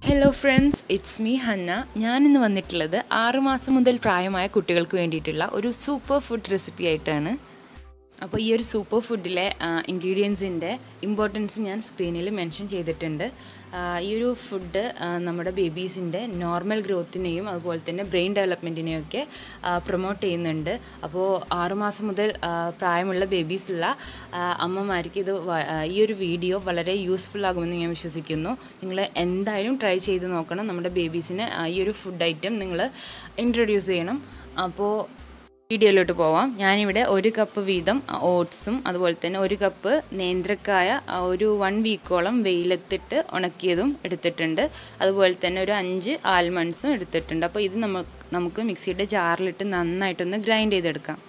hello friends it's me Hanna ഞാനിന്ന് വന്നിട്ടുള്ളത് ആറുമാസം മുതൽ പ്രായമായ കുട്ടികൾക്ക് വേണ്ടിയിട്ടുള്ള ഒരു സൂപ്പർ ഫുഡ് റെസിപ്പി ആയിട്ടാണ് അപ്പോൾ ഈ ഒരു സൂപ്പർ ഫുഡിലെ ഇൻഗ്രീഡിയൻസിൻ്റെ ഇമ്പോർട്ടൻസ് ഞാൻ സ്ക്രീനിൽ മെൻഷൻ ചെയ്തിട്ടുണ്ട് ആ, ഈ ഒരു ഫുഡ് നമ്മുടെ ബേബീസിൻ്റെ നോർമൽ ഗ്രോത്തിനെയും അതുപോലെ തന്നെ ബ്രെയിൻ ഡെവലപ്മെൻറ്റിനെയും ഒക്കെ പ്രൊമോട്ട് ചെയ്യുന്നുണ്ട് അപ്പോൾ ആറുമാസം മുതൽ ആ, പ്രായമുള്ള ബേബീസുള്ള ആ, അമ്മമാർക്ക് ഇത് വ- ആ, ഈ ഒരു വീഡിയോ വളരെ യൂസ്ഫുൾ ആകുമെന്ന് ഞാൻ വിശ്വസിക്കുന്നു നിങ്ങൾ എന്തായാലും ട്രൈ ചെയ്ത് നോക്കണം നമ്മുടെ ബേബീസിന് ആ, ഈ ഒരു ഫുഡ് ഐറ്റം നിങ്ങൾ ഇൻട്രൊഡ്യൂസ് ചെയ്യണം അപ്പോൾ വീഡിയോയിലോട്ട് പോവാം ഞാനിവിടെ ഒരു കപ്പ് വീതം ഓട്സും അതുപോലെ തന്നെ ഒരു കപ്പ് നേന്ത്രക്കായ ആ, ഒരു വൺ വീക്കോളം വെയിലത്തിട്ട് ഉണക്കിയതും എടുത്തിട്ടുണ്ട് അതുപോലെ തന്നെ ഒരു അഞ്ച് ആൽമണ്ട്സും എടുത്തിട്ടുണ്ട് അപ്പോൾ ഇത് നമുക്ക് നമുക്ക് മിക്സിയുടെ ജാറിലിട്ട് നന്നായിട്ടൊന്ന് ഗ്രൈൻഡ് ചെയ്തെടുക്കാം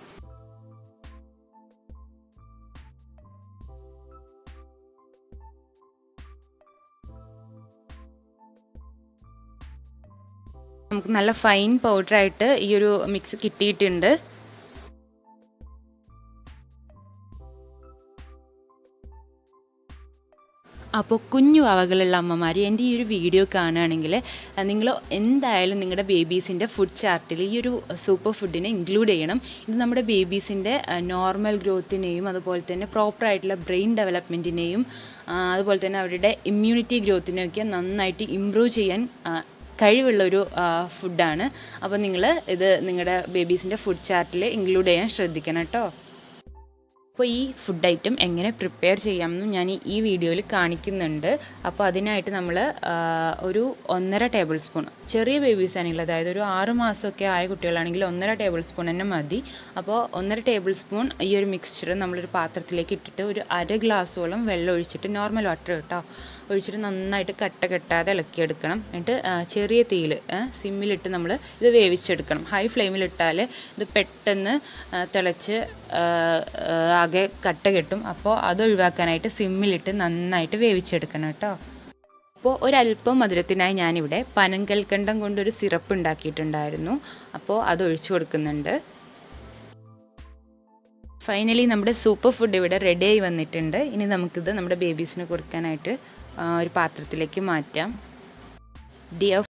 നമുക്ക് നല്ല ഫൈൻ പൗഡറായിട്ട് ഈ ഒരു മിക്സ് കിട്ടിയിട്ടുണ്ട് അപ്പോൾ കുഞ്ഞു അവകളുള്ള അമ്മമാർ എൻ്റെ ഈ ഒരു വീഡിയോ കാണുകയാണെങ്കിൽ നിങ്ങൾ എന്തായാലും നിങ്ങളുടെ ബേബീസിൻ്റെ ഫുഡ് ചാർട്ടിൽ ഈ ഒരു സൂപ്പർ ഫുഡിനെ ഇൻക്ലൂഡ് ചെയ്യണം ഇത് നമ്മുടെ ബേബീസിൻ്റെ നോർമൽ ഗ്രോത്തിനെയും അതുപോലെ തന്നെ പ്രോപ്പറായിട്ടുള്ള ബ്രെയിൻ ഡെവലപ്മെൻറ്റിനെയും അതുപോലെ തന്നെ അവരുടെ ഇമ്മ്യൂണിറ്റി ഗ്രോത്തിനെയൊക്കെ നന്നായിട്ട് ഇമ്പ്രൂവ് ചെയ്യാൻ ആ, കഴിവുള്ള ഒരു ഫുഡാണ് അപ്പോൾ നിങ്ങൾ ഇത് നിങ്ങളുടെ ബേബീസിൻ്റെ ഫുഡ് ചാർട്ടിൽ ഇൻക്ലൂഡ് ചെയ്യാൻ ശ്രദ്ധിക്കണം കേട്ടോ അപ്പോൾ ഈ ഫുഡ് ഐറ്റം എങ്ങനെ പ്രിപ്പയർ ചെയ്യാമെന്നും ഞാൻ ഈ- ഈ വീഡിയോയിൽ കാണിക്കുന്നുണ്ട് അപ്പോൾ അതിനായിട്ട് നമ്മൾ ഒരു ഒന്നര ടേബിൾ സ്പൂൺ ചെറിയ ബേബീസ് ആണെങ്കിൽ അതായത് ഒരു ആറ് മാസമൊക്കെ ആയ കുട്ടികളാണെങ്കിൽ ഒന്നര ടേബിൾ സ്പൂൺ തന്നെ മതി അപ്പോൾ ഒന്നര ടേബിൾ സ്പൂൺ ഈ ഒരു മിക്സ്ചർ നമ്മളൊരു പാത്രത്തിലേക്ക് ഇട്ടിട്ട് ഒരു അര ഗ്ലാസ്സോളം വെള്ളം ഒഴിച്ചിട്ട് നോർമൽ വാട്ടർ കേട്ടോ ഒഴിച്ചിട്ട് നന്നായിട്ട് കട്ട കെട്ടാതെ ഇളക്കിയെടുക്കണം എന്നിട്ട് ആ, ചെറിയ തീയിൽ സിമ്മിലിട്ട് നമ്മൾ ഇത് വേവിച്ചെടുക്കണം ഹൈ ഫ്ലെയിമിലിട്ടാൽ ഇത് പെട്ടെന്ന് ആ, തിളച്ച് ആ, ആ, ആകെ കട്ട കെട്ടും അപ്പോൾ അത് ഒഴിവാക്കാനായിട്ട് സിമ്മിലിട്ട് നന്നായിട്ട് വേവിച്ചെടുക്കണം കേട്ടോ അപ്പോൾ ഒരല്പം മധുരത്തിനായി ഞാനിവിടെ പനങ്കൽക്കണ്ടം കൊണ്ടൊരു സിറപ്പ് ഉണ്ടാക്കിയിട്ടുണ്ടായിരുന്നു അപ്പോൾ അത് ഒഴിച്ചു കൊടുക്കുന്നുണ്ട് ഫൈനലി നമ്മുടെ സൂപ്പർ ഫുഡ് ഇവിടെ റെഡി ആയി വന്നിട്ടുണ്ട് ഇനി നമുക്കിത് നമ്മുടെ ബേബീസിന് കൊടുക്കാനായിട്ട് ആ, ഒരു പാത്രത്തിലേക്ക് മാറ്റാം ഡിയർ